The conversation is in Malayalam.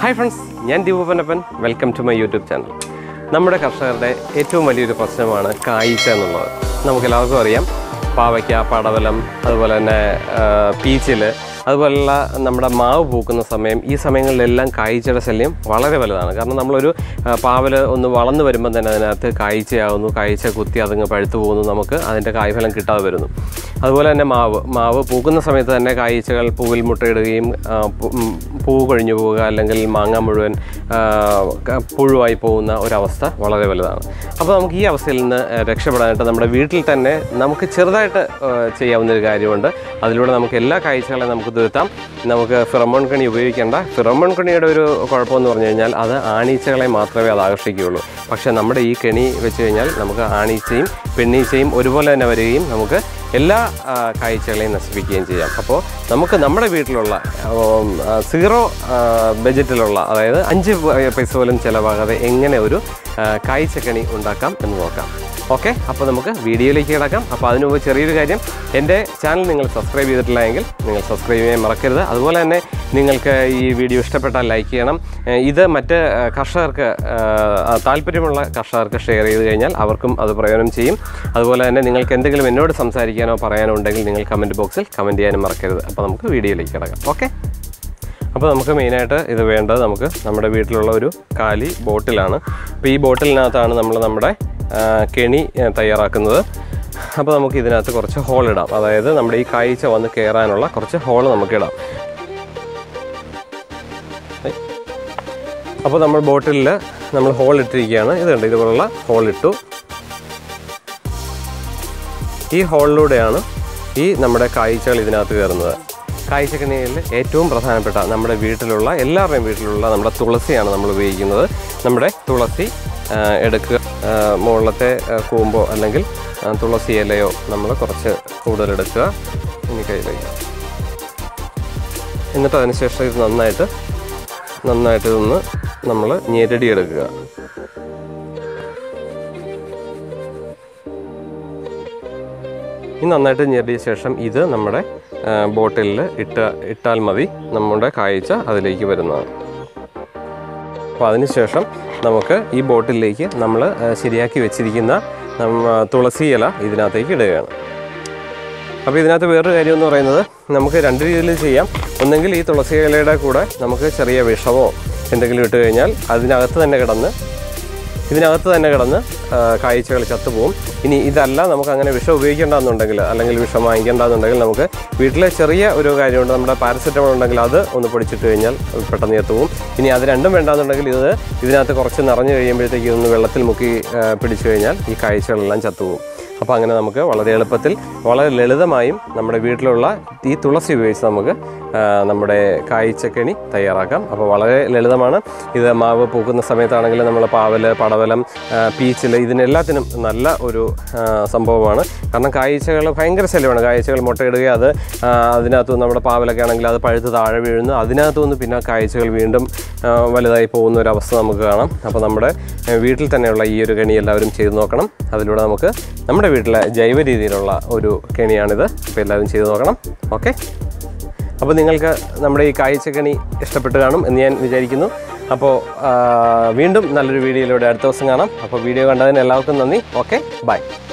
ഹായ് ഫ്രണ്ട്സ് ഞാൻ ദീപപ്പനപ്പൻ welcome to my YouTube channel നമ്മുടെ കർഷകരുടെ ഏറ്റവും വലിയൊരു പ്രശ്നമാണ് കായ്ച്ച എന്നുള്ളത് നമുക്കെല്ലാവർക്കും അറിയാം പാവയ്ക്ക പടവലം അതുപോലെ തന്നെ പീച്ചിൽ അതുപോലുള്ള നമ്മുടെ മാവ് പൂക്കുന്ന സമയം ഈ സമയങ്ങളിലെല്ലാം കായ്ച്ചയുടെ ശല്യം വളരെ വലുതാണ് കാരണം നമ്മളൊരു ആ, പാവല് ഒന്ന് വളർന്നു വരുമ്പോൾ തന്നെ അതിനകത്ത് കായ്ച്ചയാകുന്നു കായ്ച്ച കുത്തി അതങ്ങ് പഴുത്തു പോകുന്നു നമുക്ക് അതിൻ്റെ കായ്ഫലം കിട്ടാതെ വരുന്നു അതുപോലെ തന്നെ മാവ് മാവ് പൂക്കുന്ന സമയത്ത് തന്നെ കായ്ച്ചകൾ പൂവിൽ മുട്ടയിടുകയും ആ, പു- ഉം, പൂവ് കൊഴിഞ്ഞു പോവുക അല്ലെങ്കിൽ മാങ്ങ മുഴുവൻ ആ, ക- പുഴുവായി പോകുന്ന ഒരവസ്ഥ വളരെ വലുതാണ് അപ്പോൾ നമുക്ക് ഈ അവസ്ഥയിൽ നിന്ന് ആ, രക്ഷപ്പെടാനായിട്ട് നമ്മുടെ വീട്ടിൽ തന്നെ നമുക്ക് ചെറുതായിട്ട് ആ, ചെയ്യാവുന്ന ഒരു കാര്യമുണ്ട് അതിലൂടെ നമുക്ക് എല്ലാ കാഴ്ചകളെയും നമുക്ക് തീർത്താം നമുക്ക് ഫിറമോൺ കണി ഉപയോഗിക്കേണ്ട ഫിറമോൺ കണിയുടെ ഒരു കുഴപ്പമെന്ന് പറഞ്ഞു കഴിഞ്ഞാൽ അത് ആണീച്ചകളെ മാത്രമേ അത് ആകർഷിക്കുകയുള്ളൂ പക്ഷേ നമ്മുടെ ഈ കെണി വെച്ച് കഴിഞ്ഞാൽ നമുക്ക് ആണീച്ചയും പെണ്ണീച്ചയും ഒരുപോലെ തന്നെ വരികയും നമുക്ക് എല്ലാ ആ, കാഴ്ചകളെയും നശിപ്പിക്കുകയും ചെയ്യാം അപ്പോൾ നമുക്ക് നമ്മുടെ വീട്ടിലുള്ള ഉം, ആ, സീറോ ആ, ബജറ്റിലുള്ള അതായത് അഞ്ച് പൈസ പോലും ചിലവാകാതെ എങ്ങനെ ഒരു ആ, കായ്ച്ചക്കണി ഉണ്ടാക്കാം എന്ന് നോക്കാം ഓക്കെ അപ്പോൾ നമുക്ക് വീഡിയോയിലേക്ക് കിടക്കാം അപ്പോൾ അതിനു മുമ്പ് ചെറിയൊരു കാര്യം എൻ്റെ ചാനൽ നിങ്ങൾ സബ്സ്ക്രൈബ് ചെയ്തിട്ടില്ല എങ്കിൽ നിങ്ങൾ സബ്സ്ക്രൈബ് ചെയ്യാൻ മറക്കരുത് അതുപോലെ തന്നെ നിങ്ങൾക്ക് ഈ വീഡിയോ ഇഷ്ടപ്പെട്ടാൽ ലൈക്ക് ചെയ്യണം ഏഹ് ഇത് മറ്റ് ഏഹ് കർഷകർക്ക് ഏഹ് താല്പര്യമുള്ള കർഷകർക്ക് ഷെയർ ചെയ്ത് കഴിഞ്ഞാൽ അവർക്കും അത് പ്രയോജനം ചെയ്യും അതുപോലെ തന്നെ നിങ്ങൾക്ക് എന്തെങ്കിലും എന്നോട് സംസാരിക്കാനോ പറയാനോ ഉണ്ടെങ്കിൽ നിങ്ങൾ കമൻറ്റ് ബോക്സിൽ കമൻറ്റ് ചെയ്യാനും മറക്കരുത് അപ്പോൾ നമുക്ക് വീഡിയോയിലേക്ക് കിടക്കാം ഓക്കെ അപ്പോൾ നമുക്ക് മെയിനായിട്ട് ഇത് വേണ്ടത് നമുക്ക് നമ്മുടെ വീട്ടിലുള്ള ഒരു കാലി ബോട്ടിലാണ് അപ്പോൾ ഈ ബോട്ടിലിനകത്താണ് നമ്മൾ നമ്മുടെ ആ, കെണി ആ, തയ്യാറാക്കുന്നത് അപ്പോൾ നമുക്ക് ഇതിനകത്ത് കുറച്ച് ഹോൾ ഇടാം അതായത് നമ്മുടെ ഈ കായ്ച്ച വന്ന് കയറാനുള്ള കുറച്ച് ഹോൾ നമുക്ക് ഇടാം അപ്പോൾ നമ്മൾ ബോട്ടിലിൽ നമ്മൾ ഹോൾ ഇട്ടിരിക്കുകയാണ് ഇതുണ്ട് ഇതുപോലുള്ള ഹോൾ ഇട്ടു ഈ ഹോളിലൂടെയാണ് ഈ നമ്മുടെ കായ്ച്ചകൾ ഇതിനകത്ത് കയറുന്നത് കായ്ച്ചക്കണിയിൽ ഏറ്റവും പ്രധാനപ്പെട്ട നമ്മുടെ വീട്ടിലുള്ള എല്ലാവരുടെയും വീട്ടിലുള്ള നമ്മുടെ തുളസിയാണ് നമ്മൾ ഉപയോഗിക്കുന്നത് നമ്മുടെ തുളസി ആ, എടുക്കുക ആ, മുകളിലത്തെ ആ, കൂമ്പോ അല്ലെങ്കിൽ ആ, തുളസി ഇലയോ നമ്മൾ കുറച്ച് കൂടുതലെടുക്കുക ഇനി കയ്യിലേക്ക് എന്നിട്ട് അതിനുശേഷം ഇത് നന്നായിട്ട് നന്നായിട്ട് ഇതൊന്ന് നമ്മൾ ഞെരടി എടുക്കുക ഈ നന്നായിട്ട് ഞെരിയ ശേഷം ഇത് നമ്മുടെ ബോട്ടിലിൽ ഇട്ട ഇട്ടാൽ മതി നമ്മുടെ കാഴ്ച അതിലേക്ക് വരുന്നതാണ് അപ്പോൾ അതിനുശേഷം നമുക്ക് ഈ ബോട്ടിലേക്ക് നമ്മൾ ശരിയാക്കി വെച്ചിരിക്കുന്ന നമ്മ തുളസി ഇല ഇതിനകത്തേക്ക് ഇടുകയാണ് അപ്പോൾ ഇതിനകത്ത് വേറൊരു കാര്യം എന്ന് പറയുന്നത് നമുക്ക് രണ്ട് രീതിയിൽ ചെയ്യാം ഒന്നെങ്കിൽ ഈ തുളസി ഇലയുടെ കൂടെ നമുക്ക് ചെറിയ വിഷമോ എന്തെങ്കിലും ഇട്ട് കഴിഞ്ഞാൽ അതിനകത്ത് തന്നെ കിടന്ന് ഇതിനകത്ത് തന്നെ കിടന്ന് ആ, കായ്ച്ചകൾ ചത്തുപോകും ഇനി ഇതല്ല നമുക്ക് അങ്ങനെ വിഷം ഉപയോഗിക്കേണ്ടെന്നുണ്ടെങ്കിൽ അല്ലെങ്കിൽ വിഷം വാങ്ങിക്കേണ്ടെന്നുണ്ടെങ്കിൽ നമുക്ക് വീട്ടിലെ ചെറിയ ഒരു കാര്യമുണ്ട് നമ്മുടെ പാരസെറ്റമോൾ ഉണ്ടെങ്കിൽ അത് ഒന്ന് പൊടിച്ചിട്ട് കഴിഞ്ഞാൽ പെട്ടെന്ന് ചത്തുപോകും ഇനി അത് രണ്ടും വേണ്ടാന്നുണ്ടെങ്കിൽ ഇത് ഇതിനകത്ത് കുറച്ച് നിറഞ്ഞു കഴിയുമ്പോഴത്തേക്ക് ഇതൊന്ന് വെള്ളത്തിൽ മുക്കി ആ, പിടിച്ചു കഴിഞ്ഞാൽ ഈ കായ്ച്ചകളെല്ലാം ചത്തുപോകും അപ്പോൾ അങ്ങനെ നമുക്ക് വളരെ എളുപ്പത്തിൽ വളരെ ലളിതമായും നമ്മുടെ വീട്ടിലുള്ള ഈ തുളസി ഉപയോഗിച്ച് നമുക്ക് ആ, നമ്മുടെ കായ്ച്ചക്കണി തയ്യാറാക്കാം അപ്പോൾ വളരെ ലളിതമാണ് ഇത് മാവ് പൂക്കുന്ന സമയത്താണെങ്കിൽ നമ്മൾ പാവല് പടവലം ആ, പീച്ചിൽ ഇതിനെല്ലാത്തിനും നല്ല ഒരു ആ, സംഭവമാണ് കാരണം കായ്ച്ചകൾ ഭയങ്കര ശല്യമാണ് കായ്ച്ചകൾ മുട്ടയിടുകയും അത് ആ, അതിനകത്ത് നമ്മുടെ പാവലൊക്കെ ആണെങ്കിൽ അത് പഴുത്ത് താഴെ വീഴുന്നു അതിനകത്തു നിന്ന് പിന്നെ കായ്ച്ചകൾ വീണ്ടും ആ, വലുതായി പോകുന്ന ഒരു അവസ്ഥ നമുക്ക് കാണാം അപ്പോൾ നമ്മുടെ ആ, വീട്ടിൽ തന്നെയുള്ള ഈ ഒരു കെണി എല്ലാവരും ചെയ്ത് നോക്കണം അതിലൂടെ നമുക്ക് നമ്മുടെ വീട്ടിലെ ജൈവ രീതിയിലുള്ള ഒരു കെണിയാണിത് അപ്പോൾ എല്ലാവരും ചെയ്ത് നോക്കണം ഓക്കെ അപ്പോൾ നിങ്ങൾക്ക് നമ്മുടെ ഈ കാഴ്ചക്കണി ഇഷ്ടപ്പെട്ട് കാണും എന്ന് ഞാൻ വിചാരിക്കുന്നു അപ്പോൾ ആ, വീണ്ടും നല്ലൊരു വീഡിയോയിലൂടെ അടുത്ത ദിവസം കാണാം അപ്പോൾ വീഡിയോ കണ്ടതിന് എല്ലാവർക്കും നന്ദി ഓക്കെ ബൈ